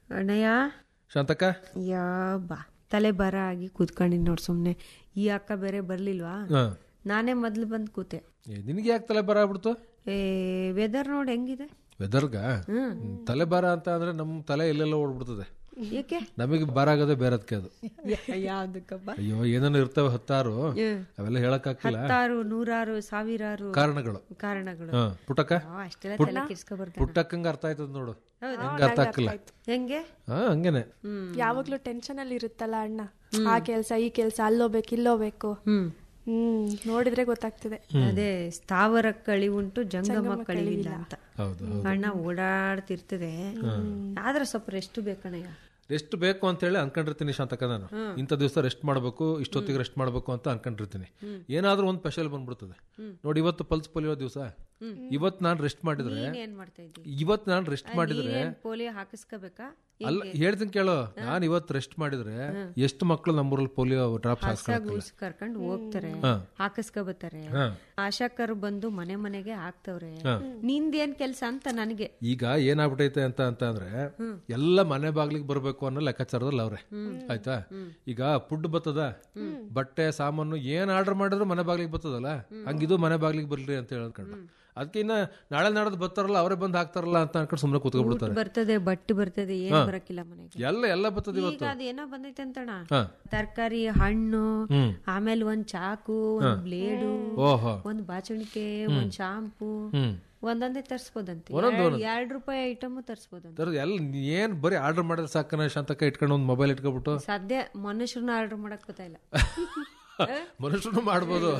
ಅಣ್ಣಯ್ಯ ಶಾಂತಕ್ಕ ಯಾ ಬಾ ತಲೆ ಬರ ಆಗಿ ಕೂತ್ಕೊಂಡಿನಿ ನೋಡ್ ಸುಮ್ನೆ ಈ ಅಕ್ಕ ಬೇರೆ ಬರ್ಲಿಲ್ವಾ ಹಾ ನಾನೇ ಮೊದ್ಲು ಬಂದ್ ಕೂತೆ ಏ, ನಿನಗೆ ಯಾಕೆ ತಲೆ ಬರ ಆಗ್ಬಿಡ್ತು ಏ ವೆದರ್ ನೋಡ್ ಹೆಂಗಿದೆ ವೆದರ್ಗ ತಲೆ ಬರ ಅಂತ ಅಂದ್ರೆ ನಮ್ಮ ತಲೆ ಎಲ್ಲೆಲ್ಲ ಓಡ್ಬಿಡ್ತದೆ ಏಕೆ ನಮಗೆ ಬರ ಆಗೋದೇ ಬೇರೆದಕ್ಕೆ ಅದು ಯಾವ್ದಕ್ಕಪ್ಪ ಅಯ್ಯೋ ಏನೇನೋ ಇರ್ತವೆ ಹತ್ತಾರು ಅವೆಲ್ಲ ಹೇಳಕ್ಕಾಗಿಲ್ಲ ಹತ್ತಾರು ನೂರಾರು ಸಾವಿರಾರು ಕಾರಣಗಳು ಕಾರಣಗಳು ಹಾ ಪುಟ್ಟಕ್ಕ ಆ, ಅಷ್ಟೆಲ್ಲ ತಲೆ ಕೆಡ್ಸ್ಕೊಬಾರ್ದು ಪುಟ್ಟಕ್ಕಂಗ ಅರ್ಥ ಆಯ್ತದ ನೋಡು ಹಂಗ ಅರ್ಥ ಆಗ್ತಿಲ್ಲ ಹೆಂಗೆ ಹಾ ಹಂಗೇನೆ ಯಾವಾಗ್ಲೂ ಟೆನ್ಷನ್ ಅಲ್ಲಿ ಇರುತ್ತಲ್ಲ ಅಣ್ಣ ಆ ಕೆಲ್ಸ ಈ ಕೆಲ್ಸ ಅಲ್ಲೋಬೇಕು ಇಲ್ಲೋಬೇಕು ಹ್ಮ್ ಹ್ಮ್ ನೋಡಿದ್ರೆ ಗೊತ್ತಾಗ್ತಿದೆ ಅದೇ ಸ್ಥಾವರ ಕಳಿವುಂಟು ಜಂಗಮ ಕಳಿವಿಲ್ಲ ಅಂತ ಹೌದು ಅಣ್ಣ ಓಡಾಡ್ತಿರ್ತದೆ ಆದ್ರೆ ಸ್ವಲ್ಪ ರೆಸ್ಟ್ ಬೇಕಣ್ಣಯ್ಯ ರೆಸ್ಟ್ ಬೇಕು ಅಂತ ಹೇಳಿ ಅನ್ಕೊಂಡಿರ್ತೀನಿ ಶಾಂತಕ ನಾನು ಇಂಥ ದಿವಸ ರೆಸ್ಟ್ ಮಾಡಬೇಕು ಇಷ್ಟೊತ್ತಿಗೆ ರೆಸ್ಟ್ ಮಾಡಬೇಕು ಅಂತ ಅನ್ಕೊಂಡಿರ್ತೀನಿ ಏನಾದ್ರೂ ಒಂದು ಸ್ಪೆಷಲ್ ಬಂದ್ಬಿಡ್ತದೆ ನೋಡಿ ಇವತ್ತು ಪಲ್ಸ್ ಪೋಲಿಯೋ ದಿವಸ ಇವತ್ತು ನಾನು ರೆಸ್ಟ್ ಮಾಡಿದ್ರೆ ನೀನ್ ಏನ್ ಮಾಡ್ತಾ ಇದ್ದಿ ಇವತ್ತು ನಾನು ರೆಸ್ಟ್ ಮಾಡಿದ್ರೆ ನೀನೇನ್ ಪೋಲಿಯೋ ಹಾಕಿಸ್ಕೋಬೇಕಾ ಅಲ್ಲ ಹೇಳ್ತೀನಿ ಕೇಳು ನಾನು ಇವತ್ತು ರೆಸ್ಟ್ ಮಾಡಿದ್ರೆ ಎಷ್ಟು ಮಕ್ಕಳು ನಮ್ಮೂರಲ್ಲಿ ಪೋಲಿಯೋ ಡ್ರಾಪ್ಸ್ ಹಾಕ್ಸ್ಕೊಳಕ್ಕಿಲ್ಲ ಗೂಸ್ ಕರ್ಕೊಂಡು ಹೋಗ್ತಾರೆ ಹಾಕಿಸ್ಕೋಬತ್ತಾರೆ ಹಾ. ಆಶಾಕರು ಬಂದು ಮನೆ ಮನೆಗೆ ಹಾಕ್ತವ್ರೆ ನಿಂದೇನ್ ಕೆಲ್ಸ ಅಂತ ನನಗೆ ಈಗ ಏನಾಗ್ಬಿಟ್ಟೈತೆ ಅಂತ ಅಂತ ಅಂದ್ರೆ ಎಲ್ಲ ಮನೆ ಬಾಗ್ಲಿಗೆ ಬರ್ಬೇಕು ಅನ್ನೋ ಲೆಕ್ಕಾಚಾರದಲ್ಲಿ ಅವ್ರೆ ಆಯ್ತಾ ಈಗ ಫುಡ್ ಬರ್ತದ ಬಟ್ಟೆ ಸಾಮಾನು ಏನ್ ಆರ್ಡರ್ ಮಾಡಿದ್ರು ಮನೆ ಬಾಗ್ಲಿಗೆ ಬರ್ತದಲ್ಲ ಹಂಗಿದು ಮನೆ ಬಾಗ್ಲಿಗೆ ಬರ್ಲಿ ಅಂತ ಹೇಳ್ಕೊಂಡು ಅದಕ್ಕೆ ಇನ್ನ ನಾಳೆ ನಾಡದ್ ಬರ್ತಾರಲ್ಲ ಅವರೇ ಬಂದ್ ಹಾಕ್ತಾರಲ್ಲ ಅಂತ ಅನ್ಕೊಂಡು ಸುಮ್ಮನೆ ಕೂತ್ಕೊಂಡ್ಬಿಡ್ತಾರೆ ಬರ್ತದೆ ಬಟ್ಟೆ ಬರ್ತದೆ ಏನ್ ಬರಕಿಲ್ಲ ಮನೆಗೆ ಎಲ್ಲ ಎಲ್ಲ ಬರ್ತದ ಈಗ ಇವತ್ತು ಅದೇನೋ ಬಂದೈತೆ ಅಂತಣ ಹಾ. ತರಕಾರಿ ಹಣ್ಣು ಹ್ಮ್. ಆಮೇಲೆ ಒಂದ್ ಚಾಕು ಒಂದ್ ಬ್ಲೇಡು ಓಹೋ ಒಂದ್ ಬಾಚಣಿಕೆ ಒಂದ್ ಶಾಂಪೂ ಹ್ಮ್ ಒಂದೊಂದೇ ತರ್ಸ್ಬೋದಂತೆ ಎರಡ್ ರೂಪಾಯಿ ಐಟಮ್ ತರ್ಸ್ಬೋದಂತೆ ತರ ಎಲ್ಲ ಏನ್ ಬರೀ ಆರ್ಡರ್ ಮಾಡಿದ್ರೆ ಸಾಕನ ಶಾಂತಕ ಇಟ್ಕೊಂಡು ಒಂದು ಮೊಬೈಲ್ ಇಟ್ಕೊಬಿಟ್ಟು ಸದ್ಯ ಮನುಷ್ಯರನ್ನ ಆರ್ಡರ್ ಮಾಡಕ್ ಗೊತ್ತಾಯಿಲ್ಲ ಮನುಷ್ಯನು ಮಾಡ್ಬೋದು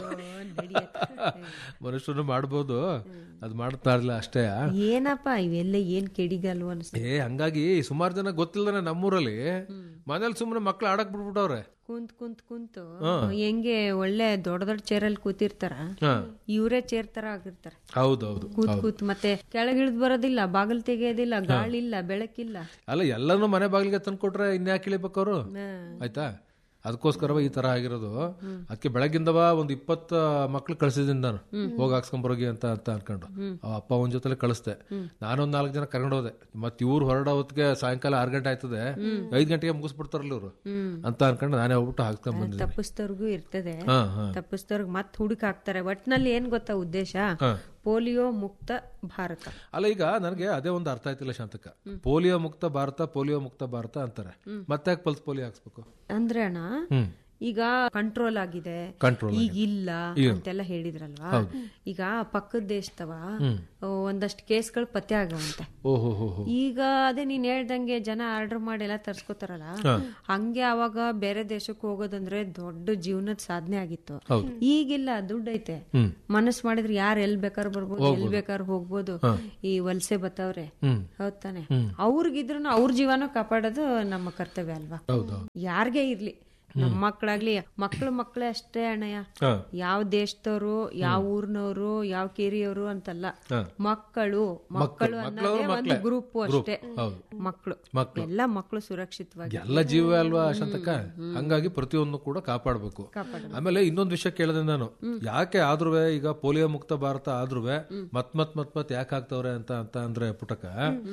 ಮನುಷ್ಯನು ಮಾಡ್ಬೋದು ಅದು ಮಾಡ್ತಾ ಇರ್ಲಿಲ್ಲ ಅಷ್ಟೇ ಏನಪ್ಪ ಇವೆಲ್ಲ ಏನ್ ಕೆಡಿಗಲ್ವ ಅನ್ಸ್ತು ಏ ಹಂಗಾಗಿ ಸುಮಾರು ಜನ ಗೊತ್ತಿಲ್ಲದಾನೆ ನಮ್ಮೂರಲ್ಲಿ ಮನೇಲಿ ಸುಮ್ಮನೆ ಮಕ್ಳು ಆಡಕ್ ಬಿಟ್ಬಿಟ್ಟವ್ರೆ ಕುಂತ್ ಕುಂತ್ ಕುಂತು ಹೆಂಗೆ ಒಳ್ಳೆ ದೊಡ್ಡ ದೊಡ್ಡ ಚೇರಲ್ಲಿ ಕೂತಿರ್ತಾರ ಹಾ ಇವರೇ ಚೇರ್ ತರ ಆಗಿರ್ತಾರ ಹೌದೌದು ಕೂತ್ ಕೂತ್ ಮತ್ತೆ ಕೆಳಗಿಳಿದ್ ಬರೋದಿಲ್ಲ ಬಾಗಿಲು ತೆಗೆಯೋದಿಲ್ಲ ಗಾಳಿ ಇಲ್ಲ ಬೆಳಕಿಲ್ಲ ಅಲ್ಲ ಎಲ್ಲಾನು ಮನೆ ಬಾಗಿಲಿಗೆ ತಂದ್ಕೊಟ್ರೆ ಇನ್ಯಾಕೆ ಇಳಿಬೇಕವ್ರು ಆಯ್ತಾ ಅದಕ್ಕೋಸ್ಕರ ಈ ತರ ಆಗಿರೋದು ಅದಕ್ಕೆ ಬೆಳಗಿಂದವ ಒಂದ್ ಇಪ್ಪತ್ತ ಮಕ್ಳು ಕಳ್ಸಿದ್ದೀನಿ ನಾನು ಹೋಗಿ ಹಾಕ್ಸ್ಕೊಂಬರೋಗಿ ಅಂತ ಅಂತ ಅನ್ಕೊಂಡು ಅವ ಅಪ್ಪ ಒಂದ್ ಜೊತೆ ಕಳಿಸ್ದೆ ನಾನೊಂದ್ ನಾಲ್ಕು ಜನ ಕರ್ಕೊಂಡು ಹೋದೆ ಮತ್ ಇವ್ರು ಹೊರಡೋ ಹೊತ್ತಿಗೆ ಸಾಯಂಕಾಲ ಆರು ಗಂಟೆ ಆಯ್ತದೆ ಐದ್ ಗಂಟೆಗೆ ಮುಗಿಸ್ಬಿಡ್ತಾರಲ್ಲ ಇವ್ರು ಅಂತ ಅನ್ಕೊಂಡು ನಾನೇ ಹೋಗ್ಬಿಟ್ಟು ಹಾಕ್ಸ್ಕೊಂಡ್ ಬಂದಿದ್ದೀನಿ ತಪ್ಪಿಸ್ತವ್ರಿಗೂ ಇರ್ತದೆ ಹಾ ಹಾ ತಪ್ಪಿಸ್ತವ್ರಿಗೆ ಮತ್ ಹುಡುಕ್ ಹಾಕ್ತಾರೆ ಒಟ್ನಲ್ಲಿ ಏನ್ ಗೊತ್ತಾ ಉದ್ದೇಶ ಪೋಲಿಯೋ ಮುಕ್ತ ಭಾರತ ಅಲ್ಲ ಈಗ ನನಗೆ ಅದೇ ಒಂದು ಅರ್ಥ ಆಯ್ತಿಲ್ಲ ಶಾಂತಕ ಪೋಲಿಯೋ ಮುಕ್ತ ಭಾರತ ಪೋಲಿಯೋ ಮುಕ್ತ ಭಾರತ ಅಂತಾರೆ ಮತ್ತೆ ಯಾಕೆ ಪಲ್ಸ್ ಪೋಲಿಯೋ ಹಾಕ್ಸ್ಬೇಕು ಅಂದ್ರೆ ಅಣ್ಣ ಹ್ಮ್ ಈಗ ಕಂಟ್ರೋಲ್ ಆಗಿದೆ ಕಂಟ್ರೋಲ್ ಈಗ ಇಲ್ಲ ಅಂತೆಲ್ಲ ಹೇಳಿದ್ರಲ್ವಾ ಈಗ ಪಕ್ಕದ ದೇಶದವ ಒಂದಷ್ಟು ಕೇಸ್ಗಳು ಪತ್ತೆ ಆಗವಂತೆ ಓಹೋ ಹೋ ಹೋ ಈಗ ಅದೇ ನೀನ್ ಹೇಳ್ದಂಗೆ ಜನ ಆರ್ಡರ್ ಮಾಡಿ ಎಲ್ಲ ತರ್ಸ್ಕೊತಾರಲ್ಲ ಹಂಗೆ ಅವಾಗ ಬೇರೆ ದೇಶಕ್ಕೆ ಹೋಗೋದಂದ್ರೆ ದೊಡ್ಡ ಜೀವನದ ಸಾಧನೆ ಆಗಿತ್ತು ಈಗಿಲ್ಲ ದುಡ್ಡು ಐತೆ ಹ್ಮ್. ಮನಸ್ ಮಾಡಿದ್ರೆ ಯಾರು ಎಲ್ ಬೇಕಾದ್ರೆ ಬರ್ಬೋದು ಎಲ್ ಬೇಕಾದ್ರೆ ಹೋಗ್ಬೋದು ಈ ವಲಸೆ ಬತ್ತವ್ರೆ ಹ್ಮ್ ಹೌದ್ ತಾನೆ ಅವ್ರಿಗಿದ್ರು ಅವ್ರ ಜೀವನ ಕಾಪಾಡೋದು ನಮ್ಮ ಕರ್ತವ್ಯ ಅಲ್ವಾ ಹೌದು ಯಾರ್ಗೇ ಇರ್ಲಿ ನಮ್ಮ ಮಕ್ಕಳಾಗ್ಲಿ ಮಕ್ಳು ಮಕ್ಕಳೇ ಅಷ್ಟೇ ಅಣ್ಣಯ್ಯ ಹಾ ಯಾವ ದೇಶದವರು ಯಾವ ಊರ್ನವರು ಯಾವ ಕೇರಿಯವರು ಅಂತಲ್ಲ ಮಕ್ಕಳು ಮಕ್ಕಳು ಅನ್ನೋದೇ ಒಂದು ಗ್ರೂಪ್ ಅಷ್ಟೇ ಹೌದು ಮಕ್ಕಳು ಮಕ್ಳು. ಎಲ್ಲ ಮಕ್ಕಳು ಸುರಕ್ಷಿತವಾಗಿ ಎಲ್ಲ ಜೀವವೇ ಅಲ್ವಾ ಶಾಂತಕ ಹಂಗಾಗಿ ಪ್ರತಿಯೊಂದು ಕೂಡ ಕಾಪಾಡಬೇಕು ಆಮೇಲೆ ಇನ್ನೊಂದು ವಿಷಯ ಕೇಳಿದೆ ನಾನು ಯಾಕೆ ಆದ್ರೂ ಈಗ ಪೋಲಿಯೋ ಮುಕ್ತ ಭಾರತ ಆದ್ರೂ ಮತ್ ಮತ್ ಮತ್ ಮತ್ ಯಾಕೆ ಆಗ್ತವ್ರೆ ಅಂತ ಅಂತ ಅಂದ್ರೆ ಪುಟಕ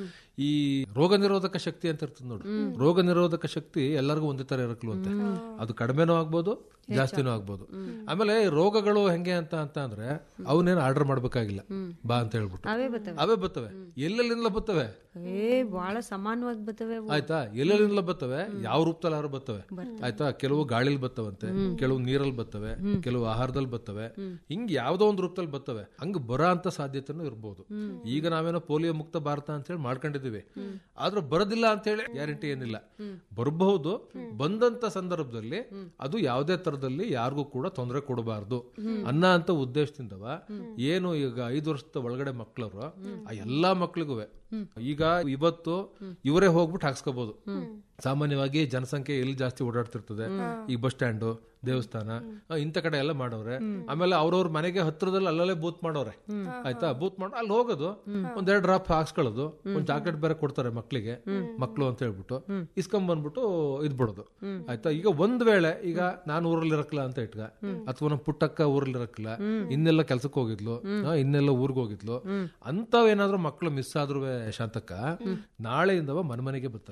ಈ ರೋಗ ನಿರೋಧಕ ಶಕ್ತಿ ಅಂತ ಇರ್ತದೆ ನೋಡು ರೋಗ ನಿರೋಧಕ ಶಕ್ತಿ ಎಲ್ಲರಿಗೂ ಒಂದೇ ತರ ಇರಕ್ಲು ಅಂತೆ ಅದು ಕಡಿಮೆನೂ ಆಗ್ಬೋದು ಜಾಸ್ತಿನೂ ಆಗ್ಬೋದು ಆಮೇಲೆ ರೋಗಗಳು ಹೆಂಗೆ ಅಂತ ಅಂತ ಅಂದ್ರೆ ಅವನೇನು ಆರ್ಡರ್ ಮಾಡ್ಬೇಕಾಗಿಲ್ಲ ಬಾ ಅಂತ ಹೇಳ್ಬಿಟ್ಟು ಅವೇ ಬರ್ತವೆ ಅವೇ ಬರ್ತವೆ ಎಲ್ಲೆಲ್ಲಿಂದ ಬರ್ತವೆ ಏ ಬಹಳ ಸಮಾನವಾಗಿ ಬರ್ತವೆ ಅವು. ಆಯ್ತಾ ಎಲ್ಲೆಲ್ಲಿಂದ ಬರ್ತವೆ ಯಾವ ರೂಪದಲ್ಲಿ ಬರ್ತವೆ ಆಯ್ತಾ ಕೆಲವು ಗಾಳಿಲಿ ಬರ್ತವಂತೆ ಕೆಲವು ನೀರಲ್ಲಿ ಬರ್ತವೆ ಕೆಲವು ಆಹಾರದಲ್ಲಿ ಬರ್ತವೆ ಹಿಂಗ್ ಯಾವ್ದೋ ಒಂದು ರೂಪದಲ್ಲಿ ಬರ್ತವೆ ಹಂಗ ಬರೋ ಅಂತ ಸಾಧ್ಯತೆನೂ ಇರ್ಬೋದು ಈಗ ನಾವೇನೋ ಪೋಲಿಯೋ ಮುಕ್ತ ಭಾರತ ಅಂತ ಹೇಳಿ ಮಾಡ್ಕೊಂಡಿದೀವಿ ಆದ್ರೂ ಬರೋದಿಲ್ಲ ಅಂತ ಹೇಳಿ ಗ್ಯಾರಂಟಿ ಏನಿಲ್ಲ ಬರಬಹುದು ಬಂದಂತ ಸಂದರ್ಭದಲ್ಲಿ ಅದು ಯಾವುದೇ ತರದಲ್ಲಿ ಯಾರಿಗೂ ಕೂಡ ತೊಂದರೆ ಕೊಡಬಾರ್ದು ಅನ್ನ ಅಂತ ಉದ್ದೇಶದಿಂದವ ಏನು ಈಗ ಐದು ವರ್ಷದ ಒಳಗಡೆ ಮಕ್ಕಳವ್ರು ಆ ಎಲ್ಲಾ ಮಕ್ಳಿಗೂ ಈಗ ಇವತ್ತು ಇವರೇ ಹೋಗ್ಬಿಟ್ಟು ಹಾಕ್ಸ್ಕೋಬಹುದು ಸಾಮಾನ್ಯವಾಗಿ ಜನಸಂಖ್ಯೆ ಎಲ್ಲಿ ಜಾಸ್ತಿ ಓಡಾಡ್ತಿರ್ತದೆ ಈ ಬಸ್ ಸ್ಟ್ಯಾಂಡು ದೇವಸ್ಥಾನ ಆ, ಇಂಥ ಕಡೆ ಎಲ್ಲ ಮಾಡವ್ರೆ ಆಮೇಲೆ ಅವ್ರವ್ರ ಮನೆಗೆ ಹತ್ರದಲ್ಲಿ ಅಲ್ಲಲ್ಲೇ ಬೂತ್ ಮಾಡವ್ರೆ ಆಯ್ತಾ ಬೂತ್ ಮಾಡ ಅಲ್ಲಿ ಹೋಗೋದು ಒಂದೆರಡು ಡ್ರಾಪ್ ಹಾಕ್ಸ್ಕೊಳ್ಳೋದು ಒಂದ್ ಚಾಕ್ಲೇಟ್ ಬೇರೆ ಕೊಡ್ತಾರೆ ಮಕ್ಳಿಗೆ ಮಕ್ಳು ಅಂತ ಹೇಳ್ಬಿಟ್ಟು ಇಸ್ಕೊಂಡ್ ಬಂದ್ಬಿಟ್ಟು ಇದ್ ಬಿಡೋದು ಆಯ್ತಾ ಈಗ ಒಂದ್ ವೇಳೆ ಈಗ ನಾನು ಊರಲ್ಲಿ ಇರಕ್ಲ ಅಂತ ಇಟ್ಕ ಅಥವಾ ನಮ್ಮ ಪುಟ್ಟಕ್ಕ ಊರಲ್ಲಿ ಇರಕ್ಲ ಇನ್ನೆಲ್ಲ ಕೆಲ್ಸಕ್ಕೆ ಹೋಗಿದ್ಲು ಆ, ಇನ್ನೆಲ್ಲ ಊರ್ಗ್ ಹೋಗಿದ್ಲು ಅಂತವ್ ಏನಾದ್ರು ಮಕ್ಳು ಮಿಸ್ ಆದ್ರೂ ಶಾಂತಕ್ಕ ನಾಳೆಯಿಂದವ ಮನೆ ಮನೆಗೆ ಬರ್ತಾರೆ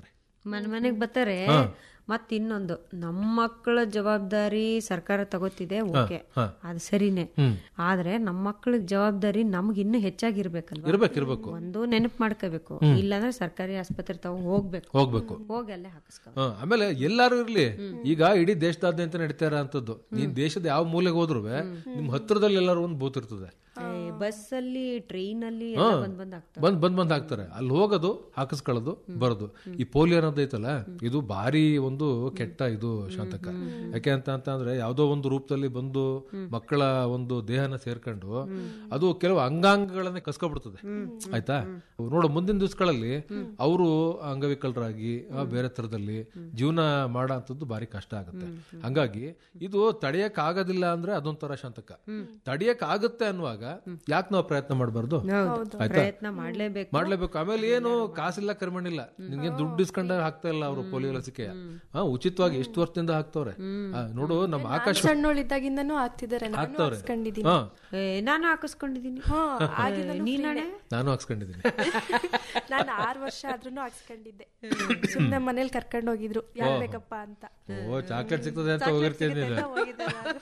ಮನೆ ಮನೆಗ್ ಬರ್ತಾರೆ ಮತ್ ಇನ್ನೊಂದು ನಮ್ಮ ಮಕ್ಕಳ ಜವಾಬ್ದಾರಿ ಸರ್ಕಾರ ತಗೋತಿದೆ ಓಕೆ ಅದು ಸರಿನೇ ಆದ್ರೆ ನಮ್ಮ ಮಕ್ಕಳ ಜವಾಬ್ದಾರಿ ನಮ್ಗೆ ಇನ್ನೂ ಹೆಚ್ಚಾಗಿರ್ಬೇಕಲ್ವಾ ಇರ್ಬೇಕು ಇರ್ಬೇಕು ಒಂದು ನೆನಪು ಮಾಡ್ಕೋಬೇಕು ಇಲ್ಲಾಂದ್ರೆ ಸರ್ಕಾರಿ ಆಸ್ಪತ್ರೆ ತಗೋ ಹೋಗ್ಬೇಕು ಹೋಗ್ಬೇಕು ಹೋಗಿ ಅಲ್ಲೇ ಹಾಕಿಸ್ಕೊ ಹ, ಆಮೇಲೆ ಎಲ್ಲಾರು ಇರ್ಲಿ ಈಗ ಇಡೀ ದೇಶದಾದ್ಯಂತ ನಡೀತಾ ಇರೋಂಥದ್ದು ನೀನ್ ದೇಶದ ಯಾವ ಮೂಲೆಗೆ ಹೋದ್ರು ನಿಮ್ ಹತ್ರದಲ್ಲಿ ಎಲ್ಲಾರು ಒಂದು ಬೂತ್ ಇರ್ತದೆ ಬಸ್ ಅಲ್ಲಿ ಟ್ರೈನ್ ಅಲ್ಲಿ ಎಲ್ಲ ಬಂದ್ ಬಂದ್ ಆಗ್ತವೆ ಬಂದ್ ಬಂದ್ ಬಂದ್ ಹಾಕ್ತಾರೆ ಅಲ್ಲಿ ಹೋಗೋದು ಹಾಕಿಸ್ಕೊಳ್ಳೋದು ಬರೋದು ಈ ಪೋಲಿಯೋ ಅನ್ನೋದೈತಲ್ಲ ಇದು ಭಾರಿ ಒಂದು ಕೆಟ್ಟ ಇದು ಶಾಂತಕ ಯಾಕೆ ಅಂತ ಅಂತ ಅಂದ್ರೆ ಯಾವ್ದೋ ಒಂದು ರೂಪದಲ್ಲಿ ಬಂದು ಮಕ್ಕಳ ಒಂದು ದೇಹನ ಸೇರ್ಕೊಂಡು ಅದು ಕೆಲವು ಅಂಗಾಂಗಗಳನ್ನೇ ಕಸ್ಕೊಬಿಡ್ತದೆ ಆಯ್ತಾ ನೋಡು ಮುಂದಿನ ದಿವಸಗಳಲ್ಲಿ ಅವರು ಅಂಗವಿಕಲರಾಗಿ ಆ, ಬೇರೆ ತರದಲ್ಲಿ ಜೀವನ ಮಾಡೋ ಅಂಥದ್ದು ಭಾರಿ ಕಷ್ಟ ಆಗುತ್ತೆ ಹಂಗಾಗಿ ಇದು ತಡೆಯಕ್ ಆಗೋದಿಲ್ಲ ಅಂದ್ರೆ ಅದೊಂಥರ ಶಾಂತಕ ತಡೆಯಕ್ ಆಗುತ್ತೆ ಅನ್ನುವಾಗ ಯಾಕೆ ನಾವು ಪ್ರಯತ್ನ ಮಾಡಬಾರ್ದು ಆಯ್ತಾ ಪ್ರಯತ್ನ ಮಾಡ್ಲೇಬೇಕು ಮಾಡ್ಲೇಬೇಕು ಆಮೇಲೆ ಏನು ಕಾಸಿಲ್ಲ ಕರ್ಮಣಿಲ್ಲ ನಿನ್ಗೆ ದುಡ್ಡು ಇಸ್ಕೊಂಡ ಹಾಕ್ತಾ ಇಲ್ಲ ಅವರು ಪೋಲಿಯೋ ಲಸಿಕೆ ಹಾ ಉಚಿತವಾಗಿ ಎಷ್ಟು ವರ್ಷದಿಂದ ಹಾಕ್ತವ್ರೆ ಆ, ನೋಡು ನಮ್ಮ ಆಕಾಶ ಸಣ್ಣೋಳಿದ್ದಾಗಿಂದನೂ ಆಗ್ತಿದ್ದಾರೆ ನಾನು ಹಾಕ್ತವ್ರೆ ಹಾಕ್ಸ್ಕೊಂಡಿದ್ದೀನಿ ಹಾ ಏ, ನಾನು ಹಾಕಿಸ್ಕೊಂಡಿದೀನಿ ಹಾ ಆಗಿಂದನೂ ನೀನಾಣೆ ನಾನು ಹಾಕ್ಸ್ಕೊಂಡಿದ್ದೀನಿ ನಾನು ಆರು ವರ್ಷ ಆದ್ರೂ ಹಾಕ್ಸ್ಕೊಂಡಿದ್ದೆ ಸುಮ್ನೆ ಮನೇಲಿ ಕರ್ಕೊಂಡು ಹೋಗಿದ್ರು ಯಾರ್ ಬೇಕಪ್ಪ ಅಂತ ಓ ಚಾಕ್ಲೇಟ್ ಸಿಗ್ತದೆ ಅಂತ ಹೋಗಿರ್ತೀನಿ ನೀನು ಎಲ್ಲ ಹೋಗಿದ್ದೆ ನಾನು.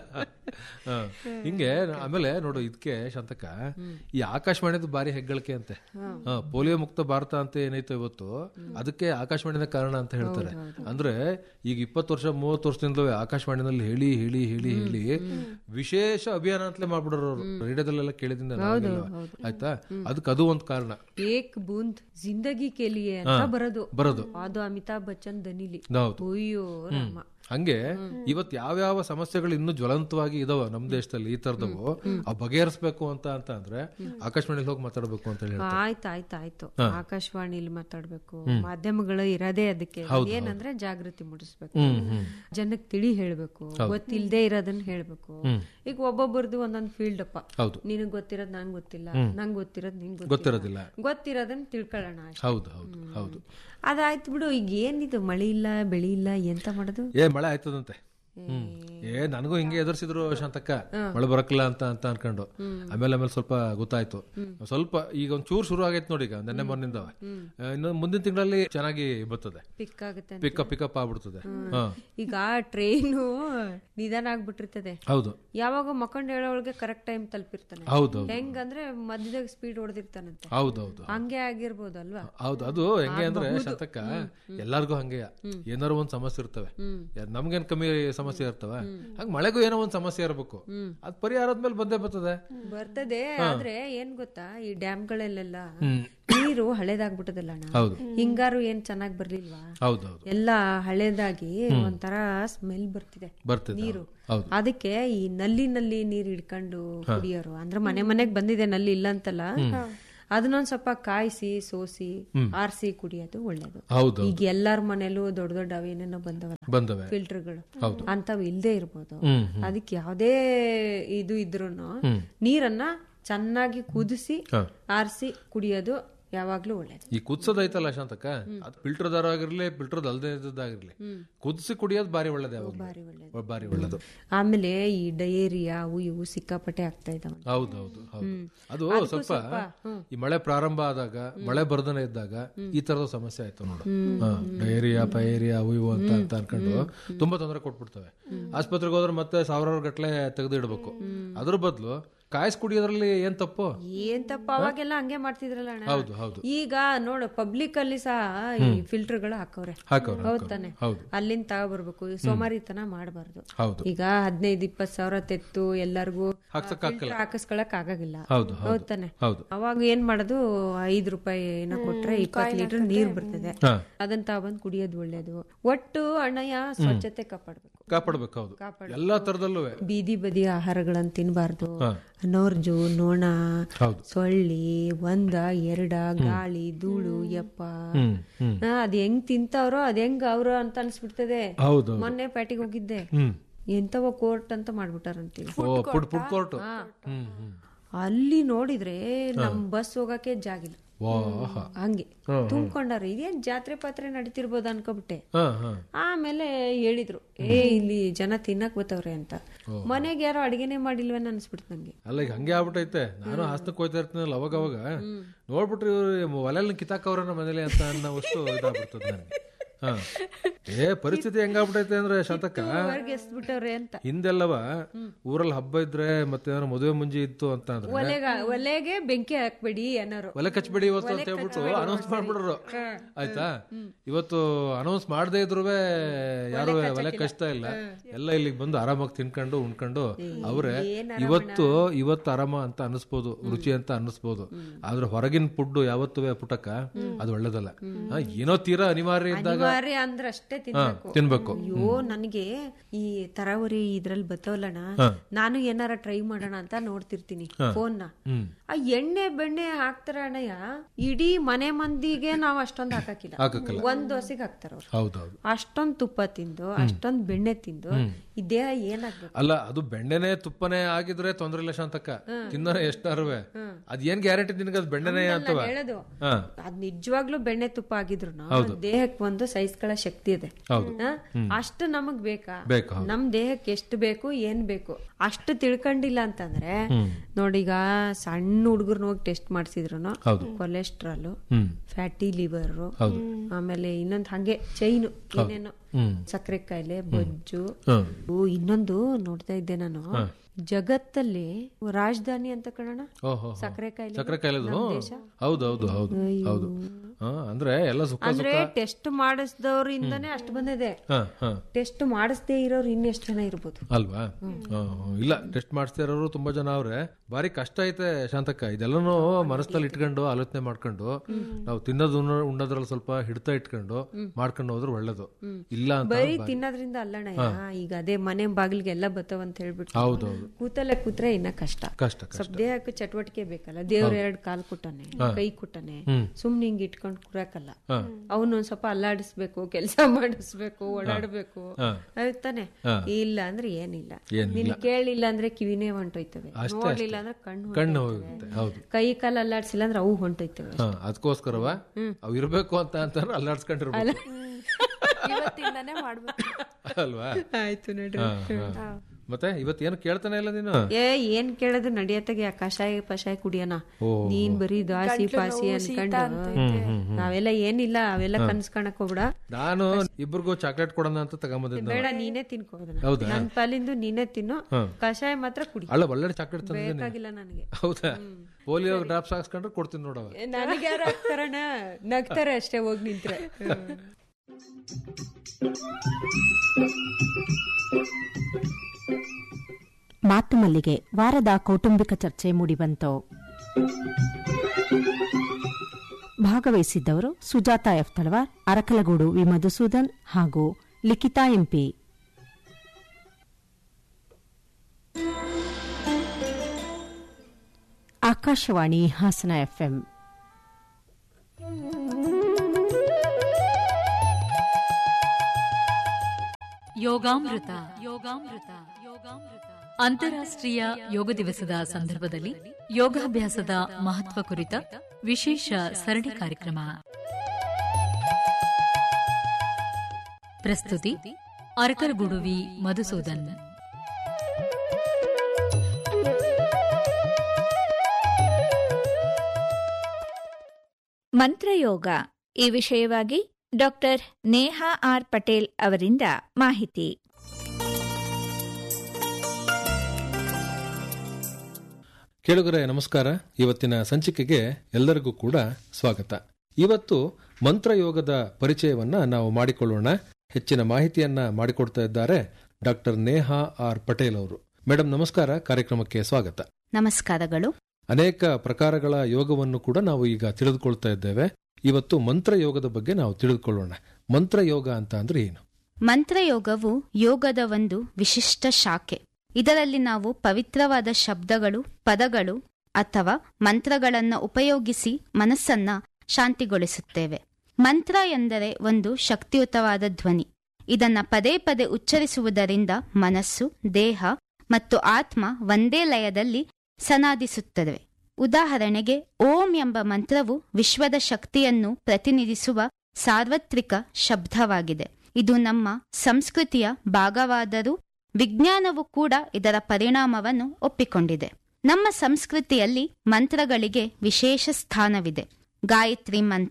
ಹಾ. ಹಿಂಗೆ ಆಮೇಲೆ ನೋಡು ಇದಕ್ಕೆ ಶಾಂತಕ ಈ ಆಕಾಶವಾಣಿದು ಬಾರಿ ಹೆಗ್ಗಳಿಕೆ ಅಂತೆ ಹಾ, ಪೋಲಿಯೋ ಮುಕ್ತ ಭಾರತ ಅಂತ ಏನೈತೆ ಇವತ್ತು ಅದಕ್ಕೆ ಆಕಾಶವಾಣಿನ ಕಾರಣ ಅಂತ ಹೇಳ್ತಾರೆ ಅಂದ್ರೆ ಈಗ ಇಪ್ಪತ್ತು ವರ್ಷ ಮೂವತ್ತು ವರ್ಷದಿಂದಲೂ ಆಕಾಶವಾಣಿನಲ್ಲಿ ಹೇಳಿ ಹೇಳಿ ಹೇಳಿ ಹೇಳಿ ವಿಶೇಷ ಅಭಿಯಾನ ಅಂತಲೇ ಮಾಡ್ಬಿಡೋರು ಅವರು ರೇಡಿಯೋದಲ್ಲೆಲ್ಲ ಕೇಳಿದಿಂದ ನಾವೆಲ್ಲ. ಆಯ್ತಾ ಅದಕ್ಕೆ ಅದು ಒಂದು ಕಾರಣ ಏಕ್ ಬೂಂದ್ ಜಿಂದಗಿ ಕೇಲಿಯೇ ಅಂತ ಬರೋದು ಬರೋದು ಅದು ಅಮಿತಾಬ್ ಬಚ್ಚನ್ ದನಿಲಿ ಹೌದು ಅಯ್ಯೋ ರಾಮ ಹಂಗೆ ಇವತ್ ಯಾವ್ಯಾವ ಸಮಸ್ಯೆಗಳು ಇನ್ನೂ ಜ್ವಲಂತವಾಗಿ ಇದಾವ ನಮ್ ದೇಶದಲ್ಲಿ ಈ ತರದವು ಆ ಬಗೆಹರಿಸ್ಬೇಕು ಅಂತ ಅಂತ ಅಂದ್ರೆ ಆಕಾಶವಾಣಿಲಿ ಹೋಗಿ ಮಾತಾಡ್ಬೇಕು ಅಂತ ಹೇಳಿ ಹೇಳ್ತಾರೆ. ಆಯ್ತು ಆಯ್ತು ಆಯ್ತು ಆಕಾಶವಾಣಿಲಿ ಮಾತಾಡ್ಬೇಕು ಮಾಧ್ಯಮಗಳು ಇರೋದೇ ಅದಕ್ಕೆ ಏನಂದ್ರೆ ಜಾಗೃತಿ ಮೂಡಿಸ್ಬೇಕು ಹ್ಮ್ ಹ್ಮ್ ಜನಕ್ಕೆ ತಿಳಿ ಹೇಳ್ಬೇಕು ಗೊತ್ತಿಲ್ದೇ ಇರೋದನ್ನ ಹೇಳ್ಬೇಕು ಈಗ ಒಬ್ಬೊಬ್ಬರದು ಒಂದೊಂದ್ ಫೀಲ್ಡ್ ಅಪ್ಪ ಹೌದು ನಿನಗ್ ಗೊತ್ತಿರೋದ್ ನಂಗ್ ಗೊತ್ತಿಲ್ಲ ನಂಗ್ ಗೊತ್ತಿರೋದ್ ನಿಂಗ್ ಗೊತ್ತಿರೋದಿಲ್ಲ ಗೊತ್ತಿರೋದನ್ನ ತಿಳ್ಕೊಳ್ಳೋಣ ಅಷ್ಟೇ. ಹೌದು ಹೌದು ಹೌದು ಅದಾಯ್ತು ಬಿಡು ಈಗ ಏನಿದು ಮಳೆ ಇಲ್ಲ ಬೆಳಿ ಇಲ್ಲ ಎಂತ ಮಾಡೋದು ಏ ಮಳೆ ಆಯ್ತದಂತೆ ಹ್ಮ್ ಏ ನನಗೂ ಹಿಂಗೆ ಎದುರಿಸಿದ್ರು ಶಾಂತಕ್ಕ ಮಳೆ ಬರಕ್ಕಿಲ್ಲ ಅಂತ ಅಂತ ಅನ್ಕೊಂಡು ಆಮೇಲೆ ಆಮೇಲೆ ಸ್ವಲ್ಪ ಗೊತ್ತಾಯ್ತು ಸ್ವಲ್ಪ ಈಗ ಒಂದ್ ಚೂರ್ ಶುರು ಆಗೈತೆ ನೋಡಿ ಈಗ ನೆನ್ನೆ ಮೊನ್ನಿಂದ ಇನ್ನು ಮುಂದಿನ ತಿಂಗಳಲ್ಲಿ ಚೆನ್ನಾಗಿ ಬರ್ತದೆ ಪಿಕ್ ಆಗುತ್ತೆ ಅಂತ. ಪಿಕಪ್ ಪಿಕಪ್ ಆಗ್ಬಿಡ್ತದೆ ಹಾ ಈಗ ಟ್ರೈನು ನಿಧಾನ ಆಗ್ಬಿಟ್ಟಿರ್ತದೆ ಹೌದು ಯಾವಾಗ ಮಕ್ಕಂಡ್ ಹೇಳೋಳ್ಗೆ ಕರೆಕ್ಟ್ ಟೈಮ್ ತಲುಪಿರ್ತಾನೆ ಹೌದು ಹೆಂಗಂದ್ರೆ ಮಧ್ಯದಾಗ ಸ್ಪೀಡ್ ಹೊಡೆದಿರ್ತಾನಂತೆ ಹೌದು ಹೌದು ಹಂಗೆ ಆಗಿರ್ಬೋದಲ್ವಾ ಹೌದು ಅದು ಹೆಂಗೆ ಅಂದ್ರೆ ಶಾಂತಕ್ಕ ಎಲ್ಲಾರ್ಗು ಹಂಗೆ ಏನಾರು ಒಂದ್ ಸಮಸ್ಯೆ ಇರ್ತವೆ ಯಾರ್ ನಮ್ಗೇನ್ ಕಮ್ಮಿ ಸಮಸ್ಯೆ ಇರ್ತವ ಹಂಗ ಮಳೆಗೂ ಏನೋ ಒಂದ್ ಸಮಸ್ಯೆ ಇರ್ಬೇಕು ಅದ್ ಪರಿಹಾರ ಆದ್ಮೇಲೆ ಬಂದೇ ಬರ್ತದೆ ಬರ್ತದೆ ಆದ್ರೆ ಏನ್ ಗೊತ್ತಾ ಈ ಡ್ಯಾಮ್ಗಳಲ್ಲೆಲ್ಲ ನೀರು ಹಳೇದಾಗ್ಬಿಟ್ಟದಲ್ಲ ಅಣ್ಣ ಹೌದು ಹಿಂಗಾರು ಏನ್ ಚೆನ್ನಾಗ್ ಬರ್ಲಿಲ್ವಾ ಹೌದು ಹೌದು ಎಲ್ಲ ಹಳೇದಾಗಿ ಒಂಥರ ಸ್ಮೆಲ್ ಬರ್ತಿದೆ ಬರ್ತದೆ ನೀರು ಹೌದು ಅದಕ್ಕೆ ಈ ನಲ್ಲಿ ನೀರ್ ಹಿಡ್ಕೊಂಡು ಕುಡಿಯೋರು ಅಂದ್ರೆ ಮನೆ ಮನೆಗ್ ಬಂದಿದೆ ನಲ್ಲಿ ಇಲ್ಲ ಅಂತಲ್ಲ ಅದನ್ನೊಂದ್ ಸ್ವಲ್ಪ ಕಾಯಿಸಿ ಸೋಸಿ ಆರ್ಸಿ ಕುಡಿಯೋದು ಒಳ್ಳೇದು ಹೌದು ಈಗ ಎಲ್ಲಾರ ಮನೇಲೂ ದೊಡ್ಡ ದೊಡ್ಡ ಅವೇನೇನೋ ಬಂದವಲ್ಲ ಬಂದವೆ ಫಿಲ್ಟರ್ಗಳು ಹೌದು. ಅಂತವ್ ಇಲ್ದೇ ಇರ್ಬೋದು ಹ್ಮ್ ಅದಕ್ಕೆ ಯಾವ್ದೇ ಇದು ಇದ್ರೂನು ನೀರನ್ನ ಚೆನ್ನಾಗಿ ಕುದಿಸಿ ಹಾ. ಆರಿಸಿ ಕುಡಿಯೋದು ಯಾವಾಗ್ಲೂ ಒಳ್ಳೇದು ಈ ಕುದ್ಸೋದೈತಲ್ಲ ಶಾಂತಕ್ಕ ಅದು ಫಿಲ್ಟರ್ ದಾರ ಆಗಿರ್ಲಿ ಫಿಲ್ಟರ್ ಅಲ್ದೇ ಇದ್ದದ್ದಾಗಿರ್ಲಿ ಕುದಿಸಿ ಕುಡಿಯೋದು ಬಾರಿ ಒಳ್ಳೇದು ಯಾವಾಗ ಬಾರಿ ಒಳ್ಳೇದು ಬಾರಿ ಒಳ್ಳೇದು ಆಮೇಲೆ ಈ ಡಯೇರಿಯಾ ಅವು ಇವು ಸಿಕ್ಕಾಪಟ್ಟೆ ಆಗ್ತಾ ಇದಾವ ಹೌದು ಹೌದು ಹೌದು ಅದು ಸ್ವಲ್ಪ ಈ ಮಳೆ ಪ್ರಾರಂಭ ಆದಾಗ ಮಳೆ ಬರ್ದನೆ ಇದ್ದಾಗ ಈ ತರದ ಸಮಸ್ಯೆ ಆಯ್ತು ನೋಡು ಡಯೇರಿಯಾ ಪಯೇರಿಯಾ ಅವು ಇವು ಅಂತ ಅಂತ ಅನ್ಕೊಂಡು ತುಂಬಾ ತೊಂದರೆ ಕೊಟ್ಬಿಡ್ತವೆ ಆಸ್ಪತ್ರೆಗೆ ಹೋದ್ರೆ ಮತ್ತೆ ಸಾವಿರಾರು ಗಟ್ಲೆ ತೆಗೆದು ಇಡ್ಬೇಕು ಅದ್ರ ಬದಲು ಕಾಯಿಸ್ ಕುಡಿಯೋದ್ರಲ್ಲಿ ಏನ್ ತಪ್ಪು ಏನ್ ತಪ್ಪ ಅವಾಗೆಲ್ಲ ಹಂಗೆ ಮಾಡ್ತಿದ್ರಲ್ಲ ಅಣ್ಣ ಹೌದು ಹೌದು ಈಗ ನೋಡು ಪಬ್ಲಿಕ್ ಅಲ್ಲಿ ಸಹ ಈ ಫಿಲ್ಟರ್ಗಳು ಹಾಕವ್ರೆ ಹಾಕವ್ರೆ ಹೌದ್ ತಾನೆ ಹೌದು ಅಲ್ಲಿಂದ ತಗೊಬರ್ಬೇಕು ಈ ಸೋಮಾರಿತನ ಮಾಡಬಾರ್ದು ಹೌದು ಈಗ ಹದಿನೈದು ಇಪ್ಪತ್ ಸಾವಿರ ತೆತ್ತು ಎಲ್ಲರಿಗೂ ಹಾಕ್ಸಕ್ ಫಿಲ್ಟರ್ ಹಾಕಿಸ್ಕೊಳಕ್ ಆಗಾಗಿಲ್ಲ ಹೌದು ಹೌದ್ ತಾನೆ ಹೌದು ಅವಾಗ ಏನ್ ಮಾಡೋದು ಐದ್ ರೂಪಾಯಿ ಏನೋ ಕೊಟ್ರೆ ಇಪ್ಪತ್ತು ಲೀಟರ್ ನೀರ್ ಬರ್ತದೆ ಹಾ ಅದನ್ನ ತಗೊಂಡ್ ಕುಡಿಯೋದು ಒಳ್ಳೇದು ಒಟ್ಟು ಅಣ್ಣಯ್ಯ ಸ್ವಚ್ಛತೆ ಕಾಪಾಡ್ಬೇಕು ಕಾಪಾಡ್ಬೇಕು ಹೌದು ಎಲ್ಲಾ ತರದಲ್ಲೂ ಬೀದಿ ಬದಿ ಆಹಾರಗಳನ್ನ ತಿನ್ಬಾರ್ದು ಹಾ. ನೋರ್ಜು ನೋಣ ಹೌದು ಸೊಳ್ಳಿ ಒಂದ ಎರಡ ಗಾಳಿ ಧೂಳು ಯಪ್ಪ ಹ್ಮ್ ಹ್ಮ್ ಆ, ಅದ್ ಹೆಂಗ್ ತಿಂತಾವ್ರೋ ಅದ್ ಹೆಂಗ್ ಅವ್ರು ಅಂತ ಅನ್ಸ್ಬಿಡ್ತದೆ ಹೌದು ಮೊನ್ನೆ ಪ್ಯಾಟಿಗೆ ಹೋಗಿದ್ದೆ ಹ್ಮ್ ಎಂತವ ಕೋರ್ಟ್ ಅಂತ ಮಾಡ್ಬಿಟ್ಟಾರಂತೀವಿ ಓ ಫುಡ್ ಫುಡ್ ಕೋರ್ಟ್ ಹ್ಮ್ ಹ್ಮ್ ಅಲ್ಲಿ ನೋಡಿದ್ರೆ ನಮ್ ಬಸ್ ಹೋಗಕ್ಕೆ ಜಾಗಿಲ್ಲ ವಾಹ ಹಂಗೆ ತುಂಬ್ಕೊಂಡಾರ ಇದೇನ್ ಜಾತ್ರೆ ಪಾತ್ರೆ ನಡೀತಿರ್ಬೋದು ಅನ್ಕೋಬಿಟ್ಟೆ ಹಾ ಹಾ ಆಮೇಲೆ ಹೇಳಿದ್ರು ಏ ಇಲ್ಲಿ ಜನ ತಿನ್ನಕ್ ಬತ್ತವ್ರೆ ಅಂತ ಮನೆಗೆ ಯಾರೋ ಅಡಿಗೆನೆ ಮಾಡಿಲ್ವೇನ ಅನ್ಸ್ಬಿಡ್ತು ನಂಗೆ ಅಲ್ಲ ಈಗ ಹಂಗೆ ಆಗ್ಬಿಟ್ಟೈತೆ ನಾನು ಹಾಸನಕ್ಕೆ ಹೋಯ್ತಾ ಇರ್ತೀನಲ್ಲ ಅವಾಗ ಅವಾಗ ನೋಡ್ಬಿಟ್ರಿ ಇವ್ರು ಒಲೆಲ್ಲ ಕಿತ್ತಾಕವ್ರ ನಮ್ಮ ಮನೇಲಿ ಅಂತ ಅನ್ನೋವಷ್ಟು ಇದಾಗ್ಬಿಡ್ತದೆ ನನಗೆ ಹ. ಏ ಪರಿಸ್ಥಿತಿ ಹೆಂಗಾಗ್ಬಿಟ್ಟೈತೆ ಅಂದ್ರೆ ಶಾಂತಕ್ಕ ಹೊರಗೆ ಎಸ್ಬಿಟ್ಟವ್ರೆ ಅಂತ ಹಿಂದೆಲ್ಲವ ಊರಲ್ಲಿ ಹಬ್ಬ ಇದ್ರೆ ಮತ್ತೆ ಏನಾದ್ರು ಮದುವೆ ಮುಂಜಿ ಇತ್ತು ಅಂತ ಅಂದ್ರೆ ಒಲೆಗ ಒಲೆಗೆ ಬೆಂಕಿ ಹಾಕ್ಬೇಡಿ ಅನ್ನೋರು ಒಲೆ ಕಚ್ಬೇಡಿ ಇವತ್ತು ಅಂತ ಹೇಳ್ಬಿಟ್ಟು ಅನೌನ್ಸ್ ಮಾಡ್ಬಿಡ್ರು ಆಯ್ತಾ ಇವತ್ತು ಅನೌನ್ಸ್ ಮಾಡದೇ ಇದ್ರು ಯಾರು ಒಲೆ ಕಚ್ತಾ ಇಲ್ಲ ಎಲ್ಲ ಇಲ್ಲಿಗೆ ಬಂದು ಆರಾಮಾಗಿ ತಿನ್ಕೊಂಡು ಉಣ್ಕೊಂಡು ಅವ್ರೆ ಇವತ್ತು ಇವತ್ತು ಆರಾಮ ಅಂತ ಅನಿಸ್ಬೋದು ರುಚಿ ಅಂತ ಅನಿಸ್ಬೋದು ಆದ್ರೆ ಹೊರಗಿನ ಫುಡ್ ಯಾವತ್ತೂ ಪುಟಕ ಅದು ಒಳ್ಳೇದಲ್ಲ ಆ, ಏನೋ ತೀರಾ ಅನಿವಾರ್ಯ ಇದ್ದಾಗ ಅನಿವಾರ್ಯ ಅಂದ್ರೆ ಅಷ್ಟೇ ತಿನ್ಬೇಕು ತಿನ್ಬೇಕು ಅಯ್ಯೋ ನನಗೆ ಈ ತರಾವರಿ ಇದ್ರಲ್ಲಿ ಬತ್ತವಲ್ಲಣ್ಣ ನಾನು ಏನಾರ ಟ್ರೈ ಮಾಡೋಣ ಅಂತ ನೋಡ್ತಿರ್ತೀನಿ ಫೋನ್ ನ ಹ್ಮ್ ಆ ಎಣ್ಣೆ ಬೆಣ್ಣೆ ಹಾಕ್ತಾರ ಅಣ್ಣಯ್ಯ ಇಡೀ ಮನೆ ಮಂದಿಗೆ ನಾವ್ ಅಷ್ಟೊಂದ್ ಹಾಕಕ್ಕಿಲ್ಲ ಹಾಕಕ್ಕಿಲ್ಲ. ಒಂದ್ ದೋಸೆಗೆ ಹಾಕ್ತಾರ ಅವ್ರು ಹೌದೌದು ಅಷ್ಟೊಂದ್ ತುಪ್ಪ ತಿಂದು ಅಷ್ಟೊಂದ್ ಬೆಣ್ಣೆ ತಿಂದು ಈ ದೇಹ ಏನಾಗ್ಬೇಕು ಅಲ್ಲ ಅದು ಬೆಣ್ಣೆನೆ ತುಪ್ಪನೇ ಆಗಿದ್ರೆ ತೊಂದ್ರೆ ಇಲ್ಲ ಶಾಂತಕ್ಕ ತಿನ್ನೋರೆ ಎಷ್ಟಾರುವೆ ಅದ್ ಏನ್ ಗ್ಯಾರಂಟಿ ನಿನಗೆ ಅದು ಬೆಣ್ಣೆನೆ ಅಂತವ ಹೇಳೋದು ಹಾ ಅದ್ ನಿಜವಾಗ್ಲೂ ಬೆಣ್ಣೆ ತುಪ್ಪ ಆಗಿದ್ರು ದೇಹಕ್ಕೆ ಒಂದು ಸಹಿಸ್ಕೊಳ್ಳೋ ಶಕ್ತಿ ಇದೆ ಹೌದು. ಹಾ? ಅಷ್ಟು ನಮಗ್ ಬೇಕಾ ಬೇಕು ಹೌದು. ನಮ್ ದೇಹಕ್ಕೆ ಎಷ್ಟು ಬೇಕು ಏನ್ ಬೇಕು ಅಷ್ಟು ತಿಳ್ಕೊಂಡಿಲ್ಲ ಅಂತಂದ್ರೆ ನೋಡೀಗ ಸಣ್ಣ ಹುಡುಗರ್ನ ಹೋಗಿ ಟೆಸ್ಟ್ ಮಾಡಿಸಿದ್ರು ಹೌದು. ಕೊಲೆಸ್ಟ್ರಾಲ್ ಹ್ಮ್ ಫ್ಯಾಟಿ ಲಿವರ್ ಹೌದು ಆಮೇಲೆ ಇನ್ನೊಂದ್ ಹಂಗೆ ಚೈನು ಏನೇನೋ ಹ್ಮ್ ಸಕ್ಕರೆ ಕಾಯಿಲೆ ಬೊಜ್ಜು ಹ್ಮ್ ಓ ಇನ್ನೊಂದು ನೋಡ್ತಾ ಇದ್ದೆ ನಾನು ಜಗತ್ತಲ್ಲಿ ರಾಜಧಾನಿ ಅಂತ ಕಣೋಣ ಓಹೋ ಸಕ್ಕರೆ ಕಾಯಿಲೆ ಸಕ್ಕರೆ ಕಾಯಿಲೆದು ಹೌದು ಹೌದು ಹೌದು ಹೌದು ಹಾ ಅಂದ್ರೆ ಎಲ್ಲ ಸುಖ ಅಂದ್ರೆ ಟೆಸ್ಟ್ ಮಾಡಿಸ್ದವ್ರಿಂದನೇ ಅಷ್ಟು ಬಂದಿದೆ ಹಾ ಹಾ ಟೆಸ್ಟ್ ಮಾಡಿಸ್ದೇ ಇರೋರು ಇನ್ನೆಷ್ಟು ಜನ ಇರ್ಬೋದು ಅಲ್ವಾ ಹಾ, ಇಲ್ಲ ಟೆಸ್ಟ್ ಮಾಡಿಸ್ತಾ ಇರೋರು ತುಂಬಾ ಜನ ಅವ್ರೆ ಬಾರಿ ಕಷ್ಟ ಐತೆ ಶಾಂತಕ್ಕ ಇದೆಲ್ಲನೂ ಮನಸ್ಸಲ್ಲಿ ಇಟ್ಕೊಂಡು ಆಲೋಚನೆ ಮಾಡ್ಕೊಂಡು ನಾವು ತಿನ್ನೋದು ಉಣ್ಣೋ- ಉಣ್ಣೋದ್ರಲ್ಲಿ ಸ್ವಲ್ಪ ಹಿಡ್ತಾ ಇಟ್ಕೊಂಡು ಮಾಡ್ಕೊಂಡು ಹೋದ್ರೆ ಒಳ್ಳೇದು ಇಲ್ಲ ಅಂತ ಬರೀ ತಿನ್ನೋದ್ರಿಂದ ಅಲ್ಲಣ್ಣ ಈಗ ಅದೇ ಮನೆ ಬಾಗಿಲಿಗೆ ಎಲ್ಲ ಬತ್ತವ ಅಂತ ಹೇಳ್ಬಿಟ್ಟು ಹೌದೌದು ಕೂತಲ್ಲೇ ಕೂತ್ರೆ ಇನ್ನ ಕಷ್ಟ ಕಷ್ಟ ಕಷ್ಟ ಸ್ವಲ್ಪ ದೇಹಕ್ಕೆ ಚಟುವಟಿಕೆ ಬೇಕಲ್ಲ ದೇವ್ರ ಎರಡ್ ಕಾಲ್ ಕೊಟ್ಟಾನೆ ಕೈ ಕೊಟ್ಟಾನೆ ಸುಮ್ನೆ ಹಿಂಗ್ ಇಟ್ಕೊಂಡ್ ಕುರಕಲ್ಲ ಅವನು ಒಂದ್ ಸ್ವಲ್ಪ ಅಲ್ಲಾಡಿಸ್ಬೇಕು ಕೆಲಸ ಮಾಡಿಸ್ಬೇಕು ಓಡಾಡ್ಬೇಕು ತಾನೆ ಇಲ್ಲ ಅಂದ್ರೆ ಏನಿಲ್ಲ ನಿನ್ ಕೇಳಿಲ್ಲ ಅಂದ್ರೆ ಕಿವಿನೇ ಹೊಂಟೋಯ್ತವೆ ನೋಡ್ಲಿಲ್ಲ ಅಂದ್ರೆ ಕಣ್ಣು ಕಣ್ಣು ಹೊಂಟೋಯ್ತವೆ. ಹೋಗುತ್ತೆ ಹೌದು ಕೈ ಕಾಲ್ ಅಲ್ಲಾಡ್ಸಿಲ್ಲ ಅಂದ್ರೆ ಅವು ಹೊಂಟೋಯ್ತವೆ ಹಾ ಅದಕ್ಕೋಸ್ಕರವ ಅವ್ ಇರ್ಬೇಕು ಅಂತ ಅಂತಾರ ಅಲ್ಲಾಡ್ಸ್ಕೊಂಡಿರ್ಬೇಕು ಇವತ್ತಿಂದಾನೇ ಮಾಡ್ಬೇಕು ಅಲ್ವಾ ಆಯ್ತು ನೋಡ್ರಿ ಹಾ, ಹಾ. ಮತ್ತೆ ಇವತ್ತು ಏನು ಕೇಳ್ತಾನೆ ಇಲ್ಲ ನೀನು ಏ ಏನ್ ಕೇಳೋದು ನಡಿಯತ್ತಾಗೆ ಆ ಕಷಾಯ ಪಷಾಯ ಕುಡಿಯೋಣ ನೀನ್ ಬರೀ ದಾಸಿ ಪಾಸಿ ಅನ್ಕೊಂಡು ನಾವೆಲ್ಲ ಏನಿಲ್ಲ ಅವೆಲ್ಲ ಕನ್ಸ್ಕೊಳಕ್ ಹೋಗ್ಬಿಡ ನಾನು ಇಬ್ರಿಗೂ ಚಾಕ್ಲೇಟ್ ಕೊಡೋಣ ಅಂತ ತಗೊಂಬಂದಿದ್ದ ಬೇಡ ನೀನೇ ತಿನ್ಕೋ ಅದನ್ನ. ಹೌದಾ? ನನ್ ಪಾಲಿಂದು ನೀನೇ ತಿನ್ನು ಕಷಾಯ ಮಾತ್ರ ಕುಡಿ ಅಲ್ಲ ಒಳ್ಳೆ ಚಾಕ್ಲೇಟ್ ತಂದಿದ್ದೀನಿ ಬೇಕಾಗಿಲ್ಲ ನನಗೆ ಹೌದಾ ಪೋಲಿಯೋ ಡ್ರಾಪ್ಸ್ ಹಾಕ್ಸ್ಕೊಂಡ್ರೆ ಕೊಡ್ತೀನಿ ನೋಡವ ನನಗೆ ಯಾರು ಹಾಕ್ತಾರಣ ನಗ್ತಾರೆ ಅಷ್ಟೇ ಹೋಗಿ ನಿಂತ್ರೆ ಹ್ಮ್. ಮಾತು ಮಲ್ಲಿಗೆ ವಾರದ ಕೌಟುಂಬಿಕ ಚರ್ಚೆ ಮೂಡಿಬಂತು ಭಾಗವಹಿಸಿದ್ದವರು ಸುಜಾತ ಎಫ್ ತಳವಾರ್ ಅರಕಲಗೂಡು ವಿ ಮಧುಸೂದನ್ ಹಾಗೂ ಲಿಖಿತಾ ಎಂಪಿ ಆಕಾಶವಾಣಿ ಹಾಸನ ಎಫ್ಎಂ ಯೋಗಾಮೃತ ಯೋಗಾಮೃತ ಯೋಗಾಮೃತ ಅಂತಾರಾಷ್ಟ್ರೀಯ ಯೋಗ ದಿವಸದ ಸಂದರ್ಭದಲ್ಲಿ ಯೋಗಾಭ್ಯಾಸದ ಮಹತ್ವ ಕುರಿತ ವಿಶೇಷ ಸರಣಿ ಕಾರ್ಯಕ್ರಮ ಪ್ರಸ್ತುತಿ ಅರಕರಗುಡುವಿ ಮಧುಸೂದನ್ ಮಂತ್ರಯೋಗ ಈ ವಿಷಯವಾಗಿ ಡಾಕ್ಟರ್ ನೇಹಾ ಆರ್ ಪಟೇಲ್ ಅವರಿಂದ ಮಾಹಿತಿ ಕೇಳುಗರೆ ನಮಸ್ಕಾರ ಇವತ್ತಿನ ಸಂಚಿಕೆಗೆ ಎಲ್ಲರಿಗೂ ಕೂಡ ಸ್ವಾಗತ ಇವತ್ತು ಮಂತ್ರಯೋಗದ ಪರಿಚಯವನ್ನ ನಾವು ಮಾಡಿಕೊಳ್ಳೋಣ ಹೆಚ್ಚಿನ ಮಾಹಿತಿಯನ್ನ ಮಾಡಿಕೊಡ್ತಾ ಇದ್ದಾರೆ ಡಾಕ್ಟರ್ ನೇಹಾ ಆರ್ ಪಟೇಲ್ ಅವರು ಮೇಡಮ್ ನಮಸ್ಕಾರ ಕಾರ್ಯಕ್ರಮಕ್ಕೆ ಸ್ವಾಗತ ನಮಸ್ಕಾರಗಳು ಅನೇಕ ಪ್ರಕಾರಗಳ ಯೋಗವನ್ನು ಕೂಡ ನಾವು ಈಗ ತಿಳಿದುಕೊಳ್ತಾ ಇದ್ದೇವೆ ಇವತ್ತು ಮಂತ್ರಯೋಗದ ಬಗ್ಗೆ ನಾವು ತಿಳಿದುಕೊಳ್ಳೋಣ ಮಂತ್ರಯೋಗ ಅಂತ ಅಂದ್ರೆ ಏನು ಮಂತ್ರಯೋಗವು ಯೋಗದ ಒಂದು ವಿಶಿಷ್ಟ ಶಾಖೆ ಇದರಲ್ಲಿ ನಾವು ಪವಿತ್ರವಾದ ಶಬ್ದಗಳು ಪದಗಳು ಅಥವಾ ಮಂತ್ರಗಳನ್ನು ಉಪಯೋಗಿಸಿ ಮನಸ್ಸನ್ನ ಶಾಂತಿಗೊಳಿಸುತ್ತೇವೆ ಮಂತ್ರ ಎಂದರೆ ಒಂದು ಶಕ್ತಿಯುತವಾದ ಧ್ವನಿ ಇದನ್ನ ಪದೇ ಪದೇ ಉಚ್ಚರಿಸುವುದರಿಂದ ಮನಸ್ಸು ದೇಹ ಮತ್ತು ಆತ್ಮ ಒಂದೇ ಲಯದಲ್ಲಿ ಸನಾದಿಸುತ್ತವೆ ಉದಾಹರಣೆಗೆ ಓಂ ಎಂಬ ಮಂತ್ರವು ವಿಶ್ವದ ಶಕ್ತಿಯನ್ನು ಪ್ರತಿನಿಧಿಸುವ ಸಾರ್ವತ್ರಿಕ ಶಬ್ದವಾಗಿದೆ ಇದು ನಮ್ಮ ಸಂಸ್ಕೃತಿಯ ಭಾಗವಾದರೂ ವಿಜ್ಞಾನವು ಕೂಡ ಇದರ ಪರಿಣಾಮವನ್ನು ಒಪ್ಪಿಕೊಂಡಿದೆ ನಮ್ಮ ಸಂಸ್ಕೃತಿಯಲ್ಲಿ ಮಂತ್ರಗಳಿಗೆ ವಿಶೇಷ ಸ್ಥಾನವಿದೆ ಗಾಯತ್ರಿ ಮಂತ್ರ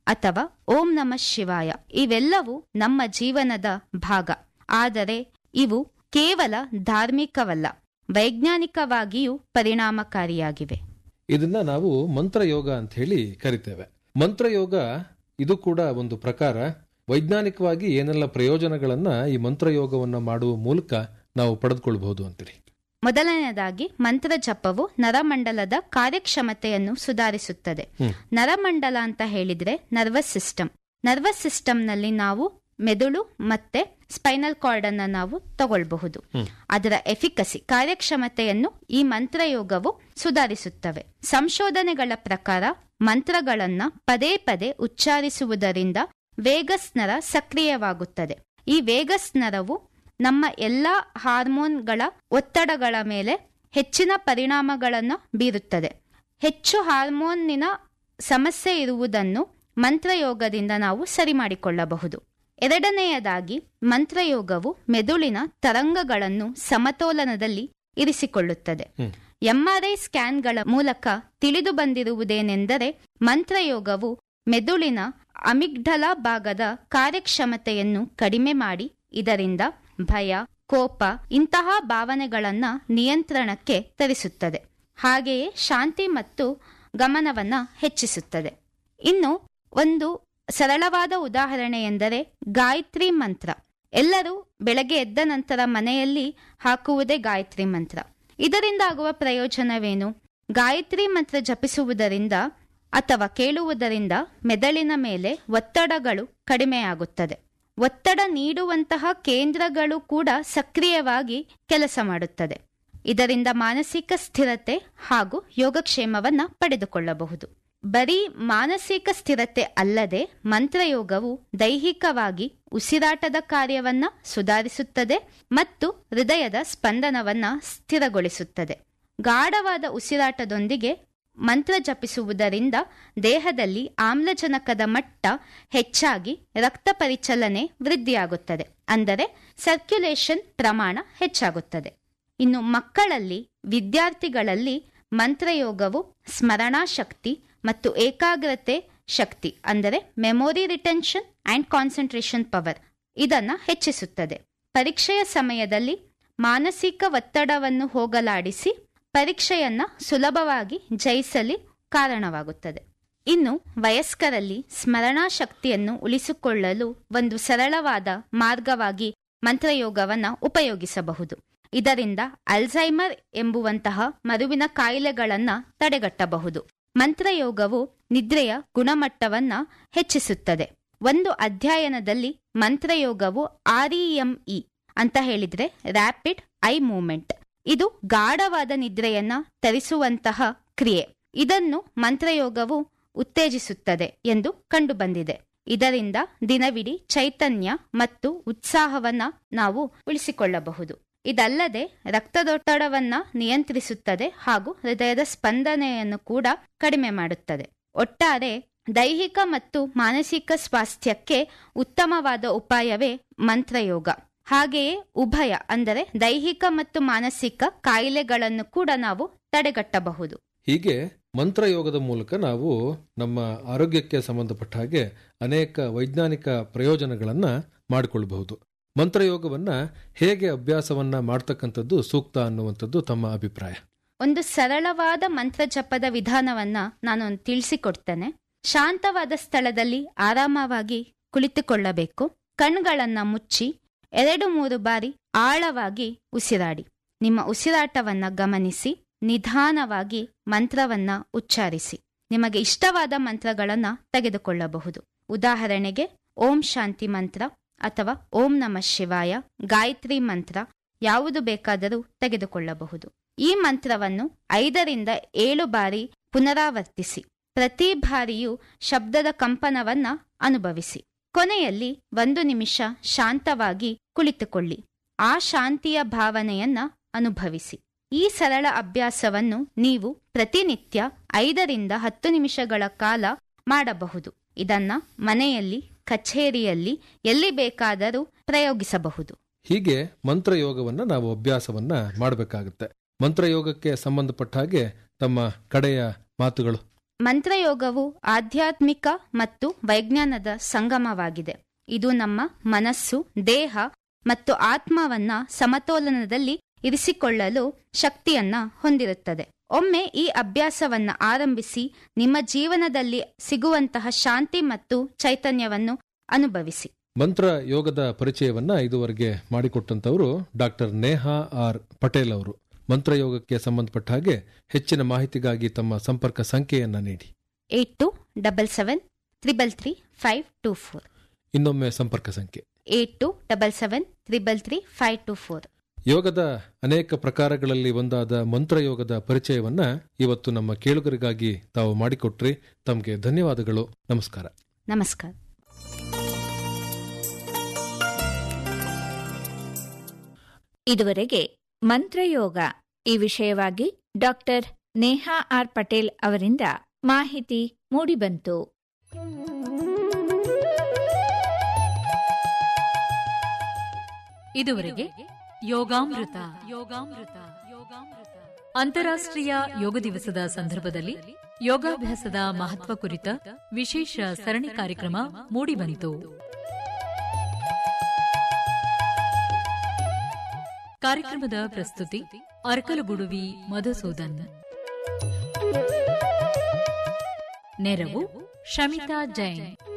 ಅಥವಾ ಓಂ ನಮಃ ಶಿವಾಯ ಇವೆಲ್ಲವೂ ನಮ್ಮ ಜೀವನದ ಭಾಗ ಆದರೆ ಇವು ಕೇವಲ ಧಾರ್ಮಿಕವಲ್ಲ ವೈಜ್ಞಾನಿಕವಾಗಿಯೂ ಪರಿಣಾಮಕಾರಿಯಾಗಿವೆ ಇದನ್ನ ನಾವು ಮಂತ್ರಯೋಗ ಅಂತ ಹೇಳಿ ಕರಿತೇವೆ ಮಂತ್ರಯೋಗ ಇದು ಕೂಡ ಒಂದು ಪ್ರಕಾರ ವೈಜ್ಞಾನಿಕವಾಗಿ ಏನೆಲ್ಲ ಪ್ರಯೋಜನಗಳನ್ನ ಈ ಮಂತ್ರಯೋಗವನ್ನ ಮಾಡುವ ಮೂಲಕ ನಾವು ಪಡೆದುಕೊಳ್ಬಹುದು ಅಂತೇಳಿ ಮೊದಲನೆಯದಾಗಿ ಮಂತ್ರ ಜಪವು ನರಮಂಡಲದ ಕಾರ್ಯಕ್ಷಮತೆಯನ್ನು ಸುಧಾರಿಸುತ್ತದೆ ನರಮಂಡಲ ಅಂತ ಹೇಳಿದ್ರೆ ನರ್ವಸ್ ಸಿಸ್ಟಮ್ ನರ್ವಸ್ ಸಿಸ್ಟಮ್ನಲ್ಲಿ ನಾವು ಮೆದುಳು ಮತ್ತೆ ಸ್ಪೈನಲ್ ಕಾರ್ಡ್ ಅನ್ನ ನಾವು ತಗೊಳ್ಬಹುದು ಅದರ ಎಫಿಕಸಿ ಕಾರ್ಯಕ್ಷಮತೆಯನ್ನು ಈ ಮಂತ್ರಯೋಗವು ಸುಧಾರಿಸುತ್ತವೆ ಸಂಶೋಧನೆಗಳ ಪ್ರಕಾರ ಮಂತ್ರಗಳನ್ನ ಪದೇ ಪದೇ ಉಚ್ಚಾರಿಸುವುದರಿಂದ ವೇಗಸ್ ನರ ಸಕ್ರಿಯವಾಗುತ್ತದೆ ಈ ವೇಗಸ್ ನರವು ನಮ್ಮ ಎಲ್ಲಾ ಹಾರ್ಮೋನ್ಗಳ ಒತ್ತಡಗಳ ಮೇಲೆ ಹೆಚ್ಚಿನ ಪರಿಣಾಮಗಳನ್ನು ಬೀರುತ್ತದೆ ಹೆಚ್ಚು ಹಾರ್ಮೋನ್ನಿನ ಸಮಸ್ಯೆ ಇರುವುದನ್ನು ಮಂತ್ರಯೋಗದಿಂದ ನಾವು ಸರಿ ಮಾಡಿಕೊಳ್ಳಬಹುದು ಎರಡನೆಯದಾಗಿ ಮಂತ್ರಯೋಗವು ಮೆದುಳಿನ ತರಂಗಗಳನ್ನು ಸಮತೋಲನದಲ್ಲಿ ಇರಿಸಿಕೊಳ್ಳುತ್ತದೆ ಎಂಆರ್ಐ ಸ್ಕ್ಯಾನ್ಗಳ ಮೂಲಕ ತಿಳಿದು ಬಂದಿರುವುದೇನೆಂದರೆ ಮಂತ್ರಯೋಗವು ಮೆದುಳಿನ ಅಮಿಗ್ಡಲ ಭಾಗದ ಕಾರ್ಯಕ್ಷಮತೆಯನ್ನು ಕಡಿಮೆ ಮಾಡಿ ಇದರಿಂದ ಭಯ ಕೋಪ ಇಂತಹ ಭಾವನೆಗಳನ್ನ ನಿಯಂತ್ರಣಕ್ಕೆ ತರಿಸುತ್ತದೆ ಹಾಗೆಯೇ ಶಾಂತಿ ಮತ್ತು ಗಮನವನ್ನ ಹೆಚ್ಚಿಸುತ್ತದೆ ಇನ್ನು ಒಂದು ಸರಳವಾದ ಉದಾಹರಣೆ ಎಂದರೆ ಗಾಯತ್ರಿ ಮಂತ್ರ ಎಲ್ಲರೂ ಬೆಳಗ್ಗೆ ಎದ್ದ ನಂತರ ಮನೆಯಲ್ಲಿ ಹಾಕುವುದೇ ಗಾಯತ್ರಿ ಮಂತ್ರ ಇದರಿಂದ ಆಗುವ ಪ್ರಯೋಜನವೇನು ಗಾಯತ್ರಿ ಮಂತ್ರ ಜಪಿಸುವುದರಿಂದ ಅಥವಾ ಕೇಳುವುದರಿಂದ ಮೆದುಳಿನ ಮೇಲೆ ಒತ್ತಡಗಳು ಕಡಿಮೆಯಾಗುತ್ತದೆ ಒತ್ತಡ ನೀಡುವಂತಹ ಕೇಂದ್ರಗಳು ಕೂಡ ಸಕ್ರಿಯವಾಗಿ ಕೆಲಸ ಮಾಡುತ್ತದೆ ಇದರಿಂದ ಮಾನಸಿಕ ಸ್ಥಿರತೆ ಹಾಗೂ ಯೋಗಕ್ಷೇಮವನ್ನ ಪಡೆದುಕೊಳ್ಳಬಹುದು ಬರೀ ಮಾನಸಿಕ ಸ್ಥಿರತೆ ಅಲ್ಲದೆ ಮಂತ್ರಯೋಗವು ದೈಹಿಕವಾಗಿ ಉಸಿರಾಟದ ಕಾರ್ಯವನ್ನ ಸುಧಾರಿಸುತ್ತದೆ ಮತ್ತು ಹೃದಯದ ಸ್ಪಂದನವನ್ನ ಸ್ಥಿರಗೊಳಿಸುತ್ತದೆ ಗಾಢವಾದ ಉಸಿರಾಟದೊಂದಿಗೆ ಮಂತ್ರ ಜಪಿಸುವುದರಿಂದ ದೇಹದಲ್ಲಿ ಆಮ್ಲಜನಕದ ಮಟ್ಟ ಹೆಚ್ಚಾಗಿ ರಕ್ತ ಪರಿಚಲನೆ ವೃದ್ಧಿಯಾಗುತ್ತದೆ ಅಂದರೆ ಸರ್ಕ್ಯುಲೇಷನ್ ಪ್ರಮಾಣ ಹೆಚ್ಚಾಗುತ್ತದೆ ಇನ್ನು ಮಕ್ಕಳಲ್ಲಿ ವಿದ್ಯಾರ್ಥಿಗಳಲ್ಲಿ ಮಂತ್ರಯೋಗವು ಸ್ಮರಣಾ ಶಕ್ತಿ ಮತ್ತು ಏಕಾಗ್ರತೆ ಶಕ್ತಿ ಅಂದರೆ memory retention and concentration power ಇದನ್ನ ಹೆಚ್ಚಿಸುತ್ತದೆ ಪರೀಕ್ಷೆಯ ಸಮಯದಲ್ಲಿ ಮಾನಸಿಕ ಒತ್ತಡವನ್ನು ಹೋಗಲಾಡಿಸಿ ಪರೀಕ್ಷೆಯನ್ನ ಸುಲಭವಾಗಿ ಜಯಿಸಲಿ ಕಾರಣವಾಗುತ್ತದೆ ಇನ್ನು ವಯಸ್ಕರಲ್ಲಿ ಸ್ಮರಣಾ ಶಕ್ತಿಯನ್ನು ಉಳಿಸಿಕೊಳ್ಳಲು ಒಂದು ಸರಳವಾದ ಮಾರ್ಗವಾಗಿ ಮಂತ್ರಯೋಗವನ್ನ ಉಪಯೋಗಿಸಬಹುದು ಇದರಿಂದ ಅಲ್ಝೈಮರ್ ಎಂಬುವಂತಹ ಮರುವಿನ ಕಾಯಿಲೆಗಳನ್ನ ತಡೆಗಟ್ಟಬಹುದು ಮಂತ್ರಯೋಗವು ನಿದ್ರೆಯ ಗುಣಮಟ್ಟವನ್ನ ಹೆಚ್ಚಿಸುತ್ತದೆ ಒಂದು ಅಧ್ಯಯನದಲ್ಲಿ ಮಂತ್ರಯೋಗವು ಆರ್ಇಎಂಇ ಅಂತ ಹೇಳಿದ್ರೆ ರ್ಯಾಪಿಡ್ ಐ ಮೂವ್ಮೆಂಟ್ ಇದು ಗಾಢವಾದ ನಿದ್ರೆಯನ್ನ ತರಿಸುವಂತಹ ಕ್ರಿಯೆ ಇದನ್ನು ಮಂತ್ರಯೋಗವು ಉತ್ತೇಜಿಸುತ್ತದೆ ಎಂದು ಕಂಡುಬಂದಿದೆ ಇದರಿಂದ ದಿನವಿಡೀ ಚೈತನ್ಯ ಮತ್ತು ಉತ್ಸಾಹವನ್ನ ನಾವು ಉಳಿಸಿಕೊಳ್ಳಬಹುದು ಇದಲ್ಲದೆ ರಕ್ತದೊತ್ತಡವನ್ನ ನಿಯಂತ್ರಿಸುತ್ತದೆ ಹಾಗೂ ಹೃದಯದ ಸ್ಪಂದನೆಯನ್ನು ಕೂಡ ಕಡಿಮೆ ಮಾಡುತ್ತದೆ ಒಟ್ಟಾರೆ ದೈಹಿಕ ಮತ್ತು ಮಾನಸಿಕ ಸ್ವಾಸ್ಥ್ಯಕ್ಕೆ ಉತ್ತಮವಾದ ಉಪಾಯವೇ ಮಂತ್ರಯೋಗ ಹಾಗೆಯೇ ಉಭಯ ಅಂದರೆ ದೈಹಿಕ ಮತ್ತು ಮಾನಸಿಕ ಕಾಯಿಲೆಗಳನ್ನು ಕೂಡ ನಾವು ತಡೆಗಟ್ಟಬಹುದು ಹೀಗೆ ಮಂತ್ರಯೋಗದ ಮೂಲಕ ನಾವು ನಮ್ಮ ಆರೋಗ್ಯಕ್ಕೆ ಸಂಬಂಧಪಟ್ಟ ಹಾಗೆ ಅನೇಕ ವೈಜ್ಞಾನಿಕ ಪ್ರಯೋಜನಗಳನ್ನ ಮಾಡಿಕೊಳ್ಬಹುದು ಮಂತ್ರಯೋಗವನ್ನ ಹೇಗೆ ಅಭ್ಯಾಸವನ್ನ ಮಾಡ್ತಕ್ಕಂಥದ್ದು ಸೂಕ್ತ ಅನ್ನುವಂಥದ್ದು ತಮ್ಮ ಅಭಿಪ್ರಾಯ ಒಂದು ಸರಳವಾದ ಮಂತ್ರ ಜಪದ ವಿಧಾನವನ್ನ ನಾನು ತಿಳಿಸಿಕೊಡ್ತೇನೆ ಶಾಂತವಾದ ಸ್ಥಳದಲ್ಲಿ ಆರಾಮವಾಗಿ ಕುಳಿತುಕೊಳ್ಳಬೇಕು ಕಣ್ಗಳನ್ನ ಮುಚ್ಚಿ ಎರಡು ಮೂರು ಬಾರಿ ಆಳವಾಗಿ ಉಸಿರಾಡಿ ನಿಮ್ಮ ಉಸಿರಾಟವನ್ನ ಗಮನಿಸಿ ನಿಧಾನವಾಗಿ ಮಂತ್ರವನ್ನ ಉಚ್ಚಾರಿಸಿ ನಿಮಗೆ ಇಷ್ಟವಾದ ಮಂತ್ರಗಳನ್ನ ತೆಗೆದುಕೊಳ್ಳಬಹುದು ಉದಾಹರಣೆಗೆ ಓಂ ಶಾಂತಿ ಮಂತ್ರ ಅಥವಾ ಓಂ ನಮಃ ಶಿವಾಯ ಗಾಯತ್ರಿ ಮಂತ್ರ ಯಾವುದು ಬೇಕಾದರೂ ತೆಗೆದುಕೊಳ್ಳಬಹುದು ಈ ಮಂತ್ರವನ್ನು ಐದರಿಂದ ಏಳು ಬಾರಿ ಪುನರಾವರ್ತಿಸಿ ಪ್ರತಿ ಬಾರಿಯೂ ಶಬ್ದದ ಕಂಪನವನ್ನ ಅನುಭವಿಸಿ ಕೊನೆಯಲ್ಲಿ ಒಂದು ನಿಮಿಷ ಶಾಂತವಾಗಿ ಕುಳಿತುಕೊಳ್ಳಿ ಆ ಶಾಂತಿಯ ಭಾವನೆಯನ್ನ ಅನುಭವಿಸಿ ಈ ಸರಳ ಅಭ್ಯಾಸವನ್ನು ನೀವು ಪ್ರತಿನಿತ್ಯ ಐದರಿಂದ ಹತ್ತು ನಿಮಿಷಗಳ ಕಾಲ ಮಾಡಬಹುದು ಇದನ್ನ ಮನೆಯಲ್ಲಿ ಕಚೇರಿಯಲ್ಲಿ ಎಲ್ಲಿ ಬೇಕಾದರೂ ಪ್ರಯೋಗಿಸಬಹುದು ಹೀಗೆ ಮಂತ್ರಯೋಗವನ್ನ ನಾವು ಅಭ್ಯಾಸವನ್ನ ಮಾಡಬೇಕಾಗುತ್ತೆ ಮಂತ್ರಯೋಗಕ್ಕೆ ಸಂಬಂಧಪಟ್ಟ ಹಾಗೆ ತಮ್ಮ ಕಡೆಯ ಮಾತುಗಳು ಮಂತ್ರಯೋಗವು ಆಧ್ಯಾತ್ಮಿಕ ಮತ್ತು ವೈಜ್ಞಾನದ ಸಂಗಮವಾಗಿದೆ ಇದು ನಮ್ಮ ಮನಸ್ಸು ದೇಹ ಮತ್ತು ಆತ್ಮವನ್ನ ಸಮತೋಲನದಲ್ಲಿ ಇರಿಸಿಕೊಳ್ಳಲು ಶಕ್ತಿಯನ್ನ ಹೊಂದಿರುತ್ತದೆ ಒಮ್ಮೆ ಈ ಅಭ್ಯಾಸವನ್ನ ಆರಂಭಿಸಿ ನಿಮ್ಮ ಜೀವನದಲ್ಲಿ ಸಿಗುವಂತಹ ಶಾಂತಿ ಮತ್ತು ಚೈತನ್ಯವನ್ನು ಅನುಭವಿಸಿ ಮಂತ್ರ ಯೋಗದ ಪರಿಚಯವನ್ನ ಇದುವರೆಗೆ ಮಾಡಿಕೊಟ್ಟಂತವರು ಡಾಕ್ಟರ್ ನೇಹಾ ಆರ್ ಪಟೇಲ್ ಅವರು ಮಂತ್ರಯೋಗಕ್ಕೆ ಸಂಬಂಧಪಟ್ಟ ಹಾಗೆ ಹೆಚ್ಚಿನ ಮಾಹಿತಿಗಾಗಿ ತಮ್ಮ ಸಂಪರ್ಕ ಸಂಖ್ಯೆಯನ್ನ ನೀಡಿ eight two double seven triple three five two four ಇನ್ನೊಮ್ಮೆ ಸಂಪರ್ಕ ಸಂಖ್ಯೆ eight two double seven triple three five two four ಯೋಗದ ಅನೇಕ ಪ್ರಕಾರಗಳಲ್ಲಿ ಒಂದಾದ ಮಂತ್ರಯೋಗದ ಪರಿಚಯವನ್ನ ಇವತ್ತು ನಮ್ಮ ಕೇಳುಗರಿಗಾಗಿ ತಾವು ಮಾಡಿಕೊಟ್ರಿ ತಮಗೆ ಧನ್ಯವಾದಗಳು ನಮಸ್ಕಾರ ನಮಸ್ಕಾರ ಇದುವರೆಗೆ ಮಂತ್ರಯೋಗ ಈ ವಿಷಯವಾಗಿ ಡಾಕ್ಟರ್ ನೇಹಾ ಆರ್ ಪಟೇಲ್ ಅವರಿಂದ ಮಾಹಿತಿ ಮೂಡಿಬಂತು ಇದುವರೆಗೆ ಯೋಗಾಮೃತ ಯೋಗಾಮೃತ ಯೋಗಾಮೃತ ಅಂತಾರಾಷ್ಟ್ರೀಯ ಯೋಗ ದಿವಸದ ಸಂದರ್ಭದಲ್ಲಿ ಯೋಗಾಭ್ಯಾಸದ ಮಹತ್ವ ಕುರಿತ ವಿಶೇಷ ಸರಣಿ ಕಾರ್ಯಕ್ರಮ ಮೂಡಿಬಂತು ಕಾರ್ಯಕ್ರಮದ ಪ್ರಸ್ತುತಿ ಅರ್ಕಲಗುಡುವಿ ಮಧುಸೂದನ್ ನೆರವು ಶಮಿತಾ ಜೈನ್